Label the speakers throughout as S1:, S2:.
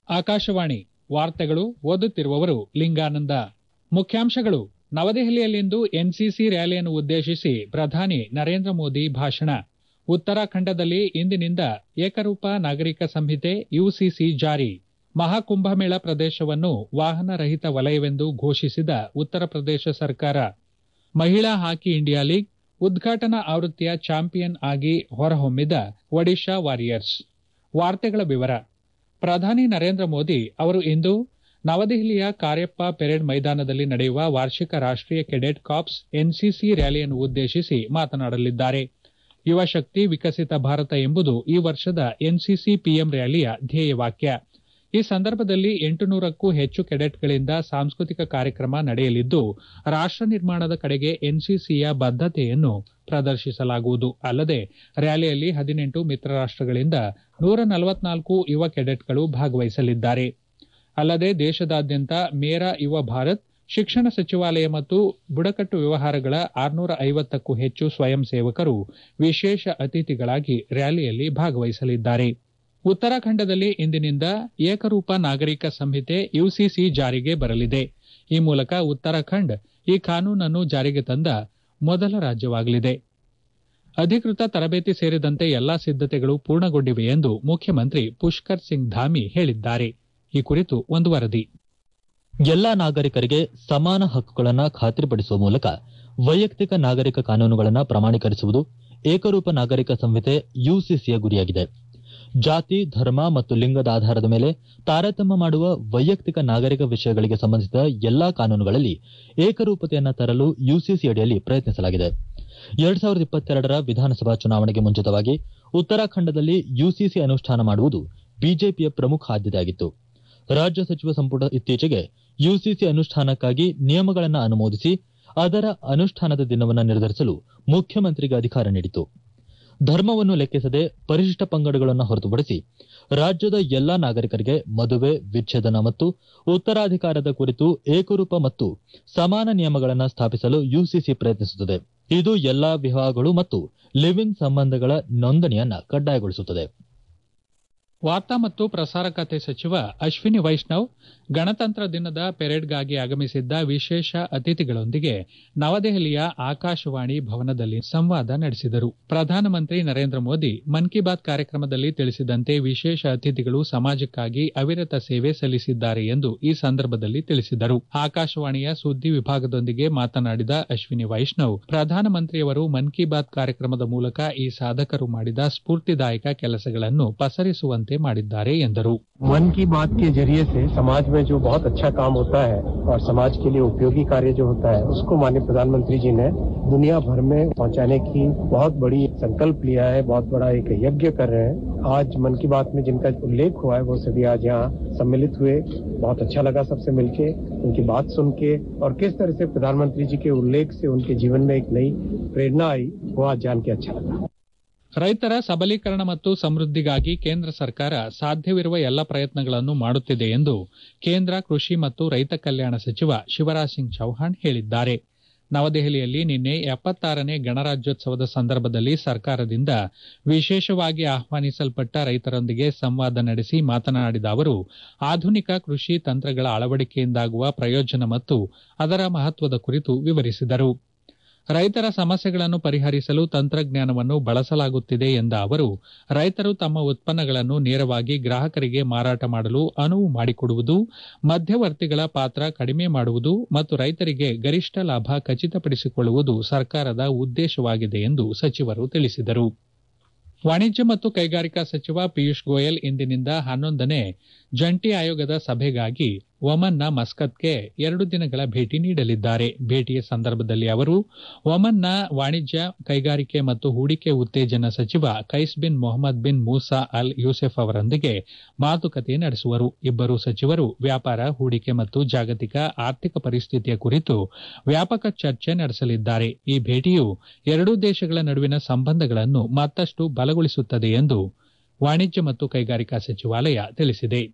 S1: ಆಕಾಶವಾಣಿ ವಾರ್ತೆಗಳು ಓದುತ್ತಿರುವವರು ಲಿಂಗಾನಂದ ಮುಖ್ಯಾಂಶಗಳು ನವದೆಹಲಿಯಲ್ಲಿಂದು ಎನ್ಸಿಸಿ ರ್ಯಾಲಿಯನ್ನು ಉದ್ದೇಶಿಸಿ ಪ್ರಧಾನಿ ನರೇಂದ್ರ ಮೋದಿ ಭಾಷಣ ಉತ್ತರಾಖಂಡದಲ್ಲಿ ಇಂದಿನಿಂದ ಏಕರೂಪ ನಾಗರಿಕ ಸಂಹಿತೆ ಯುಸಿಸಿ ಜಾರಿ ಮಹಾಕುಂಭಮೇಳ ಪ್ರದೇಶವನ್ನು ವಾಹನ ರಹಿತ ವಲಯವೆಂದು ಘೋಷಿಸಿದ ಉತ್ತರ ಪ್ರದೇಶ ಸರ್ಕಾರ ಮಹಿಳಾ ಹಾಕಿ ಇಂಡಿಯಾ ಲೀಗ್ ಉದ್ಘಾಟನಾ ಆವೃತ್ತಿಯ ಚಾಂಪಿಯನ್ ಆಗಿ ಹೊರಹೊಮ್ಮಿದ ಒಡಿಶಾ ವಾರಿಯರ್ಸ್ ವಾರ್ತೆಗಳ ವಿವರ ಪ್ರಧಾನಿ ನರೇಂದ್ರ ಮೋದಿ ಅವರು ಇಂದು ನವದೆಹಲಿಯ ಕಾರ್ಯಪ್ಪ ಪೆರೇಡ್ ಮೈದಾನದಲ್ಲಿ ನಡೆಯುವ ವಾರ್ಷಿಕ ರಾಷ್ಟೀಯ ಕೆಡೆಟ್ ಕಾರ್ಪ್ಸ್ ಎನ್ಸಿಸಿ ರ್ಯಾಲಿಯನ್ನು ಉದ್ದೇಶಿಸಿ ಮಾತನಾಡಲಿದ್ದಾರೆ ಯುವ ಶಕ್ತಿ ವಿಕಸಿತ ಭಾರತ ಎಂಬುದು ಈ ವರ್ಷದ ಎನ್ಸಿಸಿ ಪಿಎಂ ರ್ಯಾಲಿಯ ಧ್ಯೇಯವಾಕ್ಯ ಈ ಸಂದರ್ಭದಲ್ಲಿ ಎಂಟುನೂರಕ್ಕೂ ಹೆಚ್ಚು ಕೆಡೆಟ್ಗಳಿಂದ ಸಾಂಸ್ಕೃತಿಕ ಕಾರ್ಯಕ್ರಮ ನಡೆಯಲಿದ್ದು ರಾಷ್ಟ ನಿರ್ಮಾಣದ ಕಡೆಗೆ ಎನ್ಸಿಸಿಯ ಬದ್ದತೆಯನ್ನು ಪ್ರದರ್ಶಿಸಲಾಗುವುದು ಅಲ್ಲದೆ ರ್ಯಾಲಿಯಲ್ಲಿ ಹದಿನೆಂಟು ಮಿತ್ರ ರಾಷ್ಟಗಳಿಂದ ನೂರ ನಲವತ್ನಾಲ್ಕು ಯುವ ಕೆಡೆಟ್ಗಳು ಭಾಗವಹಿಸಲಿದ್ದಾರೆ ಅಲ್ಲದೆ ದೇಶದಾದ್ಯಂತ ಮೇರಾ ಯುವ ಭಾರತ್ ಶಿಕ್ಷಣ ಸಚಿವಾಲಯ ಮತ್ತು ಬುಡಕಟ್ಟು ವ್ಯವಹಾರಗಳ ಆರ್ನೂರ ಐವತ್ತಕ್ಕೂ ಹೆಚ್ಚು ಸ್ವಯಂ ಸೇವಕರು ವಿಶೇಷ ಅತಿಥಿಗಳಾಗಿ ರ್ಯಾಲಿಯಲ್ಲಿ ಭಾಗವಹಿಸಲಿದ್ದಾರೆ ಉತ್ತರಾಖಂಡದಲ್ಲಿ ಇಂದಿನಿಂದ ಏಕರೂಪ ನಾಗರಿಕ ಸಂಹಿತೆ ಯುಸಿಸಿ ಜಾರಿಗೆ ಬರಲಿದೆ ಈ ಮೂಲಕ ಉತ್ತರಾಖಂಡ್ ಈ ಕಾನೂನನ್ನು ಜಾರಿಗೆ ತಂದ ಮೊದಲ ರಾಜ್ಯವಾಗಲಿದೆ ಅಧಿಕೃತ ತರಬೇತಿ ಸೇರಿದಂತೆ ಎಲ್ಲಾ ಸಿದ್ದತೆಗಳು ಪೂರ್ಣಗೊಂಡಿವೆ ಎಂದು ಮುಖ್ಯಮಂತ್ರಿ ಪುಷ್ಕರ್ ಸಿಂಗ್ ಧಾಮಿ ಹೇಳಿದ್ದಾರೆ ಈ ಕುರಿತು ಒಂದು ವರದಿ
S2: ಎಲ್ಲಾ ನಾಗರಿಕರಿಗೆ ಸಮಾನ ಹಕ್ಕುಗಳನ್ನು ಖಾತ್ರಿಪಡಿಸುವ ಮೂಲಕ ವೈಯಕ್ತಿಕ ನಾಗರಿಕ ಕಾನೂನುಗಳನ್ನು ಪ್ರಮಾಣೀಕರಿಸುವುದು ಏಕರೂಪ ನಾಗರಿಕ ಸಂಹಿತೆ ಯುಸಿಸಿಯ ಗುರಿಯಾಗಿದೆ ಜಾತಿ ಧರ್ಮ ಮತ್ತು ಲಿಂಗದ ಆಧಾರದ ಮೇಲೆ ತಾರತಮ್ಯ ಮಾಡುವ ವೈಯಕ್ತಿಕ ನಾಗರಿಕ ವಿಷಯಗಳಿಗೆ ಸಂಬಂಧಿಸಿದ ಎಲ್ಲಾ ಕಾನೂನುಗಳಲ್ಲಿ ಏಕರೂಪತೆಯನ್ನು ತರಲು ಯುಸಿಸಿ ಅಡಿಯಲ್ಲಿ ಪ್ರಯತ್ನಿಸಲಾಗಿದೆ ಎರಡ್ ಸಾವಿರದ ಇಪ್ಪತ್ತೆರಡರ ವಿಧಾನಸಭಾ ಚುನಾವಣೆಗೆ ಮುಂಚಿತವಾಗಿ ಉತ್ತರಾಖಂಡದಲ್ಲಿ ಯುಸಿಸಿ ಅನುಷ್ಠಾನ ಮಾಡುವುದು ಬಿಜೆಪಿಯ ಪ್ರಮುಖ ಆದ್ಯತೆಯಾಗಿತ್ತು ರಾಜ್ಯ ಸಚಿವ ಸಂಪುಟ ಇತ್ತೀಚೆಗೆ ಯುಸಿಸಿ ಅನುಷ್ಠಾನಕ್ಕಾಗಿ ನಿಯಮಗಳನ್ನು ಅನುಮೋದಿಸಿ ಅದರ ಅನುಷ್ಠಾನದ ದಿನವನ್ನು ನಿರ್ಧರಿಸಲು ಮುಖ್ಯಮಂತ್ರಿಗೆ ಅಧಿಕಾರ ನೀಡಿತು ಧರ್ಮವನ್ನು ಲೆಕ್ಕಿಸದೆ ಪರಿಶಿಷ್ಟ ಪಂಗಡಗಳನ್ನು ಹೊರತುಪಡಿಸಿ ರಾಜ್ಯದ ಎಲ್ಲಾ ನಾಗರಿಕರಿಗೆ ಮದುವೆ ವಿಚ್ಛೇದನ ಮತ್ತು ಉತ್ತರಾಧಿಕಾರದ ಕುರಿತು ಏಕರೂಪ ಮತ್ತು ಸಮಾನ ನಿಯಮಗಳನ್ನು ಸ್ಥಾಪಿಸಲು ಯುಸಿಸಿ ಪ್ರಯತ್ನಿಸುತ್ತದೆ ಇದು ಎಲ್ಲಾ ವಿವಾಹಗಳು ಮತ್ತು ಲಿವ್ ಇನ್ ಸಂಬಂಧಗಳ ನೋಂದಣಿಯನ್ನು ಕಡ್ಡಾಯಗೊಳಿಸುತ್ತದೆ
S1: ವಾರ್ತಾ ಮತ್ತು ಪ್ರಸಾರ ಖಾತೆ ಸಚಿವ ಅಶ್ವಿನಿ ವೈಷ್ಣವ್ ಗಣತಂತ್ರ ದಿನದ ಪೆರೇಡ್ಗಾಗಿ ಆಗಮಿಸಿದ್ದ ವಿಶೇಷ ಅತಿಥಿಗಳೊಂದಿಗೆ ನವದೆಹಲಿಯ ಆಕಾಶವಾಣಿ ಭವನದಲ್ಲಿ ಸಂವಾದ ನಡೆಸಿದರು ಪ್ರಧಾನಮಂತ್ರಿ ನರೇಂದ್ರ ಮೋದಿ ಮನ್ ಕಿ ಬಾತ್ ಕಾರ್ಯಕ್ರಮದಲ್ಲಿ ತಿಳಿಸಿದಂತೆ ವಿಶೇಷ ಅತಿಥಿಗಳು ಸಮಾಜಕ್ಕಾಗಿ ಅವಿರತ ಸೇವೆ ಸಲ್ಲಿಸಿದ್ದಾರೆ ಎಂದು ಈ ಸಂದರ್ಭದಲ್ಲಿ ತಿಳಿಸಿದರು ಆಕಾಶವಾಣಿಯ ಸುದ್ದಿ ವಿಭಾಗದೊಂದಿಗೆ ಮಾತನಾಡಿದ ಅಶ್ವಿನಿ ವೈಷ್ಣವ್ ಪ್ರಧಾನಮಂತ್ರಿಯವರು ಮನ್ ಕಿ ಬಾತ್ ಕಾರ್ಯಕ್ರಮದ ಮೂಲಕ ಈ ಸಾಧಕರು ಮಾಡಿದ ಸ್ಫೂರ್ತಿದಾಯಕ ಕೆಲಸಗಳನ್ನು ಪಸರಿಸುವಂತೆ ಮಾಡಿದ್ದಾರೆ ಎಂದರು
S3: मन की बात के जरिए से समाज में जो बहुत अच्छा काम होता है और समाज के लिए उपयोगी कार्य जो होता है उसको माननीय प्रधानमंत्री जी ने दुनिया भर में पहुंचाने की बहुत बड़ी संकल्प लिया है बहुत बड़ा एक यज्ञ कर रहे हैं आज मन की बात में जिनका उल्लेख हुआ है वो सभी आज यहाँ सम्मिलित हुए बहुत अच्छा लगा सबसे मिलके उनकी बात सुन के और किस तरह से प्रधानमंत्री जी के उल्लेख से उनके जीवन में एक नई प्रेरणा आई वो आज जान के अच्छा लगा
S1: ರೈತರ ಸಬಲೀಕರಣ ಮತ್ತು ಸಮೃದ್ಧಿಗಾಗಿ ಕೇಂದ್ರ ಸರ್ಕಾರ ಸಾಧ್ಯವಿರುವ ಎಲ್ಲ ಪ್ರಯತ್ನಗಳನ್ನು ಮಾಡುತ್ತಿದೆ ಎಂದು ಕೇಂದ್ರ ಕೃಷಿ ಮತ್ತು ರೈತ ಕಲ್ಯಾಣ ಸಚಿವ ಶಿವರಾಜ್ ಸಿಂಗ್ ಚೌಹಾಣ್ ಹೇಳಿದ್ದಾರೆ ನವದೆಹಲಿಯಲ್ಲಿ ನಿನ್ನೆ ಎಪ್ಪತ್ತಾರನೇ ಗಣರಾಜ್ಯೋತ್ಸವದ ಸಂದರ್ಭದಲ್ಲಿ ಸರ್ಕಾರದಿಂದ ವಿಶೇಷವಾಗಿ ಆಹ್ವಾನಿಸಲ್ಪಟ್ಟ ರೈತರೊಂದಿಗೆ ಸಂವಾದ ನಡೆಸಿ ಮಾತನಾಡಿದ ಅವರು ಆಧುನಿಕ ಕೃಷಿ ತಂತ್ರಗಳ ಅಳವಡಿಕೆಯಿಂದಾಗುವ ಪ್ರಯೋಜನ ಮತ್ತು ಅದರ ಮಹತ್ವದ ಕುರಿತು ವಿವರಿಸಿದರು ರೈತರ ಸಮಸ್ಯೆಗಳನ್ನು ಪರಿಹರಿಸಲು ತಂತ್ರಜ್ಞಾನವನ್ನು ಬಳಸಲಾಗುತ್ತಿದೆ ಎಂದ ಅವರು ರೈತರು ತಮ್ಮ ಉತ್ಪನ್ನಗಳನ್ನು ನೇರವಾಗಿ ಗ್ರಾಹಕರಿಗೆ ಮಾರಾಟ ಮಾಡಲು ಅನುವು ಮಾಡಿಕೊಡುವುದು ಮಧ್ಯವರ್ತಿಗಳ ಪಾತ್ರ ಕಡಿಮೆ ಮಾಡುವುದು ಮತ್ತು ರೈತರಿಗೆ ಗರಿಷ್ಠ ಲಾಭ ಖಚಿತಪಡಿಸಿಕೊಳ್ಳುವುದು ಸರ್ಕಾರದ ಉದ್ದೇಶವಾಗಿದೆ ಎಂದು ಸಚಿವರು ತಿಳಿಸಿದರು ವಾಣಿಜ್ಯ ಮತ್ತು ಕೈಗಾರಿಕಾ ಸಚಿವ ಪಿಯೂಷ್ ಗೋಯಲ್ ಇಂದಿನಿಂದ ಹನ್ನೊಂದನೇ ಜಂಟಿ ಆಯೋಗದ ಸಭೆಗಾಗಿ ಒಮನ್ನ ಮಸ್ಕತ್ಗೆ ಎರಡು ದಿನಗಳ ಭೇಟಿ ನೀಡಲಿದ್ದಾರೆ ಭೇಟಿಯ ಸಂದರ್ಭದಲ್ಲಿ ಅವರು ಒಮನ್ನ ವಾಣಿಜ್ಯ ಕೈಗಾರಿಕೆ ಮತ್ತು ಹೂಡಿಕೆ ಉತ್ತೇಜನ ಸಚಿವ Qais bin Mohammed bin Musa Al Yousef ಅವರೊಂದಿಗೆ ಮಾತುಕತೆ ನಡೆಸುವರು ಇಬ್ಬರು ಸಚಿವರು ವ್ಯಾಪಾರ ಹೂಡಿಕೆ ಮತ್ತು ಜಾಗತಿಕ ಆರ್ಥಿಕ ಪರಿಸ್ಥಿತಿಯ ಕುರಿತು ವ್ಯಾಪಕ ಚರ್ಚೆ ನಡೆಸಲಿದ್ದಾರೆ ಈ ಭೇಟಿಯು ಎರಡೂ ದೇಶಗಳ ನಡುವಿನ ಸಂಬಂಧಗಳನ್ನು ಮತ್ತಷ್ಟು ಬಲಗೊಳಿಸುತ್ತದೆ ಎಂದು ವಾಣಿಜ್ಯ ಮತ್ತು ಕೈಗಾರಿಕಾ ಸಚಿವಾಲಯ ತಿಳಿಸಿದೆ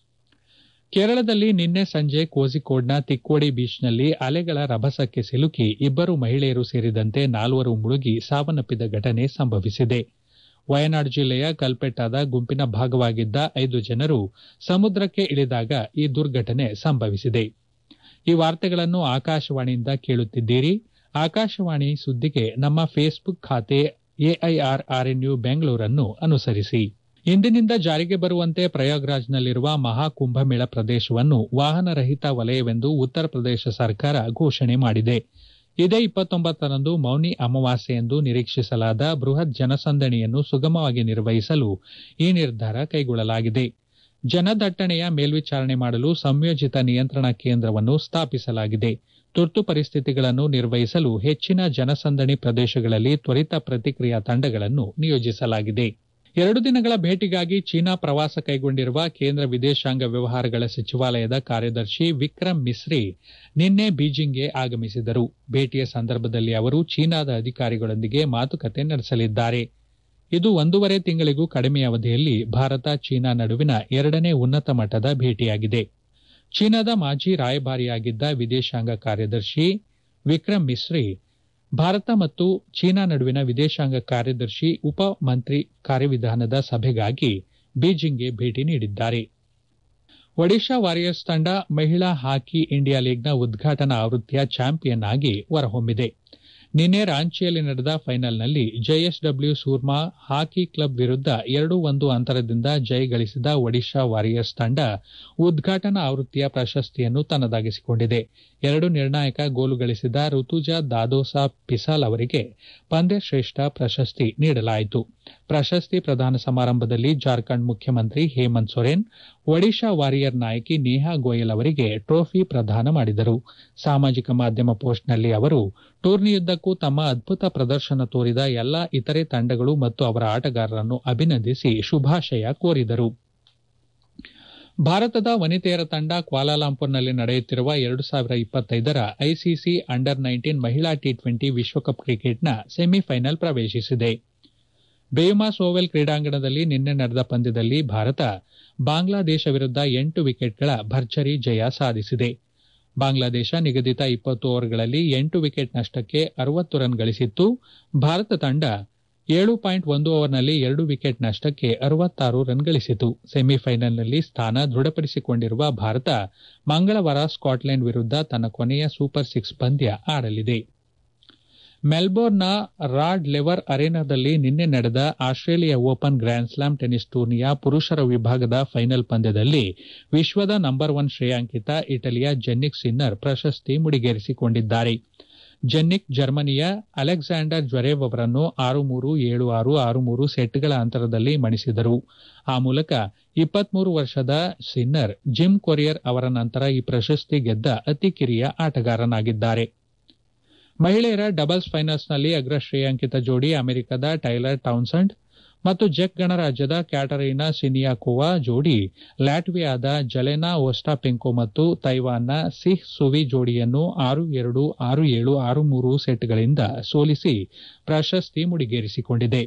S1: ಕೇರಳದಲ್ಲಿ ನಿನ್ನೆ ಸಂಜೆ ಕೋಜಿಕೋಡ್ನ ತಿಕ್ಕೋಡಿ ಬೀಚ್ನಲ್ಲಿ ಅಲೆಗಳ ರಭಸಕ್ಕೆ ಸಿಲುಕಿ ಇಬ್ಬರು ಮಹಿಳೆಯರು ಸೇರಿದಂತೆ ನಾಲ್ವರು ಮುಳುಗಿ ಸಾವನ್ನಪ್ಪಿದ ಘಟನೆ ಸಂಭವಿಸಿದೆ ವಯನಾಡ್ ಜಿಲ್ಲೆಯ ಕಲ್ಪೆಟ್ಟಾದ ಗುಂಪಿನ ಭಾಗವಾಗಿದ್ದ ಐದು ಜನರು ಸಮುದ್ರಕ್ಕೆ ಇಳಿದಾಗ ಈ ದುರ್ಘಟನೆ ಸಂಭವಿಸಿದೆ ಈ ವಾರ್ತೆಗಳನ್ನು ಆಕಾಶವಾಣಿಯಿಂದ ಕೇಳುತ್ತಿದ್ದೀರಿ ಆಕಾಶವಾಣಿ ಸುದ್ದಿಗೆ ನಮ್ಮ ಫೇಸ್ಬುಕ್ ಖಾತೆ ಎಐಆರ್ ಆರ್ಎನ್ಯು ಬೆಂಗಳೂರನ್ನು ಅನುಸರಿಸಿ ಇಂದಿನಿಂದ ಜಾರಿಗೆ ಬರುವಂತೆ ಪ್ರಯಾಗ್ರಾಜ್ನಲ್ಲಿರುವ ಮಹಾಕುಂಭಮೇಳ ಪ್ರದೇಶವನ್ನು ವಾಹನ ರಹಿತ ವಲಯವೆಂದು ಉತ್ತರ ಪ್ರದೇಶ ಸರ್ಕಾರ ಘೋಷಣೆ ಮಾಡಿದೆ ಇದೇ ಇಪ್ಪತ್ತೊಂಬತ್ತರಂದು ಮೌನಿ ಅಮಾವಾಸ್ಯೆ ಎಂದು ನಿರೀಕ್ಷಿಸಲಾದ ಬೃಹತ್ ಜನಸಂದಣಿಯನ್ನು ಸುಗಮವಾಗಿ ನಿರ್ವಹಿಸಲು ಈ ನಿರ್ಧಾರ ಕೈಗೊಳ್ಳಲಾಗಿದೆ ಜನದಟ್ಟಣೆಯ ಮೇಲ್ವಿಚಾರಣೆ ಮಾಡಲು ಸಂಯೋಜಿತ ನಿಯಂತ್ರಣ ಕೇಂದ್ರವನ್ನು ಸ್ಥಾಪಿಸಲಾಗಿದೆ ತುರ್ತು ಪರಿಸ್ಥಿತಿಗಳನ್ನು ನಿರ್ವಹಿಸಲು ಹೆಚ್ಚಿನ ಜನಸಂದಣಿ ಪ್ರದೇಶಗಳಲ್ಲಿ ತ್ವರಿತ ಪ್ರತಿಕ್ರಿಯಾ ತಂಡಗಳನ್ನು ನಿಯೋಜಿಸಲಾಗಿದೆ ಎರಡು ದಿನಗಳ ಭೇಟಿಗಾಗಿ ಚೀನಾ ಪ್ರವಾಸ ಕೈಗೊಂಡಿರುವ ಕೇಂದ್ರ ವಿದೇಶಾಂಗ ವ್ಯವಹಾರಗಳ ಸಚಿವಾಲಯದ ಕಾರ್ಯದರ್ಶಿ ವಿಕ್ರಮ್ ಮಿಸ್ರಿ ನಿನ್ನೆ ಬೀಜಿಂಗ್ಗೆ ಆಗಮಿಸಿದರು ಭೇಟಿಯ ಸಂದರ್ಭದಲ್ಲಿ ಅವರು ಚೀನಾದ ಅಧಿಕಾರಿಗಳೊಂದಿಗೆ ಮಾತುಕತೆ ನಡೆಸಲಿದ್ದಾರೆ ಇದು ಒಂದೂವರೆ ತಿಂಗಳಿಗೂ ಕಡಿಮೆ ಅವಧಿಯಲ್ಲಿ ಭಾರತ ಚೀನಾ ನಡುವಿನ ಎರಡನೇ ಉನ್ನತ ಮಟ್ಟದ ಭೇಟಿಯಾಗಿದೆ ಚೀನಾದ ಮಾಜಿ ರಾಯಭಾರಿಯಾಗಿದ್ದ ವಿದೇಶಾಂಗ ಕಾರ್ಯದರ್ಶಿ ವಿಕ್ರಮ್ ಮಿಸ್ರಿ ಭಾರತ ಮತ್ತು ಚೀನಾ ನಡುವಿನ ವಿದೇಶಾಂಗ ಕಾರ್ಯದರ್ಶಿ ಉಪ ಮಂತ್ರಿ ಕಾರ್ಯವಿಧಾನದ ಸಭೆಗಾಗಿ ಬೀಜಿಂಗ್ಗೆ ಭೇಟಿ ನೀಡಿದ್ದಾರೆ ಒಡಿಶಾ ವಾರಿಯರ್ಸ್ ತಂಡ ಮಹಿಳಾ ಹಾಕಿ ಇಂಡಿಯಾ ಲೀಗ್ನ ಉದ್ಘಾಟನಾ ಆವೃತ್ತಿಯ ಚಾಂಪಿಯನ್ ಆಗಿ ಹೊರಹೊಮ್ಮಿದೆ ನಿನ್ನೆ ರಾಂಚಿಯಲ್ಲಿ ನಡೆದ ಫೈನಲ್ನಲ್ಲಿ ಜೆಎಸ್ಡಬ್ಲ್ಯೂ ಸೂರ್ಮಾ ಹಾಕಿ ಕ್ಲಬ್ ವಿರುದ್ಧ ಎರಡು ಒಂದು ಅಂತರದಿಂದ ಜಯ ಗಳಿಸಿದ ಒಡಿಶಾ ವಾರಿಯರ್ಸ್ ತಂಡ ಉದ್ಘಾಟನಾ ಆವೃತ್ತಿಯ ಪ್ರಶಸ್ತಿಯನ್ನು ತನ್ನದಾಗಿಸಿಕೊಂಡಿದೆ ಎರಡು ನಿರ್ಣಾಯಕ ಗೋಲು ಗಳಿಸಿದ ಋತುಜಾ ದಾದೋಸಾ ಪಿಸಾಲ್ ಅವರಿಗೆ ಪಂದ್ಯಶ್ರೇಷ್ಠ ಪ್ರಶಸ್ತಿ ನೀಡಲಾಯಿತು ಪ್ರಶಸ್ತಿ ಪ್ರದಾನ ಸಮಾರಂಭದಲ್ಲಿ ಜಾರ್ಖಂಡ್ ಮುಖ್ಯಮಂತ್ರಿ ಹೇಮಂತ್ ಸೊರೇನ್ ಒಡಿಶಾ ವಾರಿಯರ್ ನಾಯಕಿ ನೇಹಾ ಗೋಯಲ್ ಅವರಿಗೆ ಟ್ರೋಫಿ ಪ್ರದಾನ ಮಾಡಿದರು ಸಾಮಾಜಿಕ ಮಾಧ್ಯಮ ಪೋಸ್ಟ್ನಲ್ಲಿ ಅವರು ಟೂರ್ನಿಯುದ್ದಕ್ಕೂ ತಮ್ಮ ಅದ್ಭುತ ಪ್ರದರ್ಶನ ತೋರಿದ ಎಲ್ಲಾ ಇತರೆ ತಂಡಗಳು ಮತ್ತು ಅವರ ಆಟಗಾರರನ್ನು ಅಭಿನಂದಿಸಿ ಶುಭಾಶಯ ಕೋರಿದರು ಭಾರತದ ವನಿತೆಯರ ತಂಡ ಕ್ವಾಲಾಲಂಪುರ್ನಲ್ಲಿ ನಡೆಯುತ್ತಿರುವ ಎರಡು ಸಾವಿರ ಇಪ್ಪತ್ತೈದರ ಐಸಿಸಿ ಅಂಡರ್ ನೈನ್ಟೀನ್ ಮಹಿಳಾ ಟಿ ಟ್ವೆಂಟಿ ವಿಶ್ವಕಪ್ ಕ್ರಿಕೆಟ್ನ ಸೆಮಿಫೈನಲ್ ಪ್ರವೇಶಿಸಿದೆ ಬೇಯುಮಾಸ್ ಓವೆಲ್ ಕ್ರೀಡಾಂಗಣದಲ್ಲಿ ನಿನ್ನೆ ನಡೆದ ಪಂದ್ಯದಲ್ಲಿ ಭಾರತ ಬಾಂಗ್ಲಾದೇಶ ವಿರುದ್ಧ ಎಂಟು ವಿಕೆಟ್ಗಳ ಭರ್ಜರಿ ಜಯ ಸಾಧಿಸಿದೆ ಬಾಂಗ್ಲಾದೇಶ ನಿಗದಿತ ಇಪ್ಪತ್ತು ಓವರ್ಗಳಲ್ಲಿ ಎಂಟು ವಿಕೆಟ್ ನಷ್ಟಕ್ಕೆ ಅರವತ್ತು ರನ್ ಗಳಿಸಿತ್ತು ಭಾರತ ತಂಡ ಏಳು ಪಾಯಿಂಟ್ ಒಂದು ಓವರ್ನಲ್ಲಿ ಎರಡು ವಿಕೆಟ್ ನಷ್ಟಕ್ಕೆ ಅರವತ್ತಾರು ರನ್ ಗಳಿಸಿತು ಸೆಮಿಫೈನಲ್ನಲ್ಲಿ ಸ್ಥಾನ ದೃಢಪಡಿಸಿಕೊಂಡಿರುವ ಭಾರತ ಮಂಗಳವಾರ ಸ್ಕಾಟ್ಲೆಂಡ್ ವಿರುದ್ಧ ತನ್ನ ಕೊನೆಯ ಸೂಪರ್ ಸಿಕ್ಸ್ ಪಂದ್ಯ ಆಡಲಿದೆ ಮೆಲ್ಬೋರ್ನ್ನ ರಾಡ್ ಲೆವರ್ ಅರೆನಾದಲ್ಲಿ ನಿನ್ನೆ ನಡೆದ Australia open grand slam tennis ಟೂರ್ನಿಯ ಪುರುಷರ ವಿಭಾಗದ ಫೈನಲ್ ಪಂದ್ಯದಲ್ಲಿ ವಿಶ್ವದ ನಂಬರ್ ಒನ್ ಶ್ರೇಯಾಂಕಿತ ಇಟಲಿಯ ಜೆನ್ನಿಕ್ ಸಿನ್ನರ್ ಪ್ರಶಸ್ತಿ ಮುಡಿಗೇರಿಸಿಕೊಂಡಿದ್ದಾರೆ ಜೆನ್ನಿಕ್ ಜರ್ಮನಿಯ ಅಲೆಕ್ಸಾಂಡರ್ ಜ್ವರೇವ್ ಅವರನ್ನು ಆರು ಮೂರು ಏಳು ಆರು ಆರು ಮೂರು ಸೆಟ್ಗಳ ಅಂತರದಲ್ಲಿ ಮಣಿಸಿದರು ಆ ಮೂಲಕ ಇಪ್ಪತ್ಮೂರು ವರ್ಷದ ಸಿನ್ನರ್ ಜಿಮ್ ಕೊರಿಯರ್ ಅವರ ನಂತರ ಈ ಪ್ರಶಸ್ತಿ ಗೆದ್ದ ಅತಿ ಕಿರಿಯ ಆಟಗಾರನಾಗಿದ್ದಾರೆ ಮಹಿಳೆಯರ ಡಬಲ್ಸ್ ಫೈನಲ್ಸ್ನಲ್ಲಿ ಅಗ್ರ ಶ್ರೇಯಾಂಕಿತ ಜೋಡಿ ಅಮೆರಿಕದ ಟೈಲರ್ ಟೌನ್ಸಂಡ್ ಮತ್ತು ಜೆಕ್ ಗಣರಾಜ್ಯದ ಕ್ಯಾಟರೀನಾ ಸಿನಿಯಾಕೋವಾ ಜೋಡಿ ಲ್ಯಾಟ್ವಿಯಾದ ಜಲೆನಾ ಓಸ್ಟಾಪೆಂಕೋ ಮತ್ತು ತೈವಾನ್ನ ಸಿಹ್ ಸುವಿ ಜೋಡಿಯನ್ನು ಆರು ಎರಡು ಆರು ಏಳು ಆರು ಮೂರು ಸೆಟ್ಗಳಿಂದ ಸೋಲಿಸಿ ಪ್ರಶಸ್ತಿ ಮುಡಿಗೇರಿಸಿಕೊಂಡಿದೆ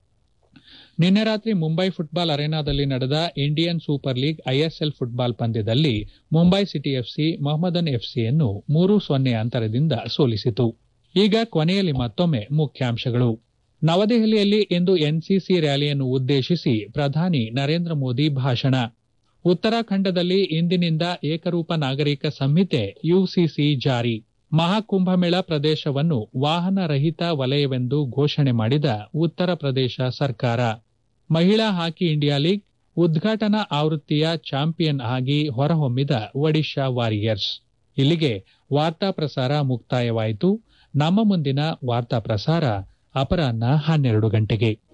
S1: ನಿನ್ನೆ ರಾತ್ರಿ ಮುಂಬೈ ಫುಟ್ಬಾಲ್ ಅರೆನಾದಲ್ಲಿ ನಡೆದ Indian super league ISL football ಪಂದ್ಯದಲ್ಲಿ ಮುಂಬೈ ಸಿಟಿ ಎಫ್ಸಿ ಮೊಹಮ್ಮದನ್ ಎಫ್ಸಿಯನ್ನು ಮೂರು ಸೊನ್ನೆ ಅಂತರದಿಂದ ಸೋಲಿಸಿತು ಈಗ ಕೊನೆಯಲ್ಲಿ ಮತ್ತೊಮ್ಮೆ ಮುಖ್ಯಾಂಶಗಳು ನವದೆಹಲಿಯಲ್ಲಿ ಇಂದು ಎನ್ಸಿಸಿ ರ್ಯಾಲಿಯನ್ನು ಉದ್ದೇಶಿಸಿ ಪ್ರಧಾನಿ ನರೇಂದ್ರ ಮೋದಿ ಭಾಷಣ ಉತ್ತರಾಖಂಡದಲ್ಲಿ ಇಂದಿನಿಂದ ಏಕರೂಪ ನಾಗರಿಕ ಸಂಹಿತೆ ಯುಸಿಸಿ ಜಾರಿ ಮಹಾಕುಂಭಮೇಳ ಪ್ರದೇಶವನ್ನು ವಾಹನ ರಹಿತ ವಲಯವೆಂದು ಘೋಷಣೆ ಮಾಡಿದ ಉತ್ತರ ಪ್ರದೇಶ ಸರ್ಕಾರ ಮಹಿಳಾ ಹಾಕಿ ಇಂಡಿಯಾ ಲೀಗ್ ಉದ್ಘಾಟನಾ ಆವೃತ್ತಿಯ ಚಾಂಪಿಯನ್ ಆಗಿ ಹೊರಹೊಮ್ಮಿದ ಒಡಿಶಾ ವಾರಿಯರ್ಸ್ ಇಲ್ಲಿಗೆ ವಾರ್ತಾ ಪ್ರಸಾರ ಮುಕ್ತಾಯವಾಯಿತು ನಮ್ಮ ಮುಂದಿನ ವಾರ್ತಾ ಪ್ರಸಾರ ಅಪರಾಹ್ನ ಹನ್ನೆರಡು ಗಂಟೆಗೆ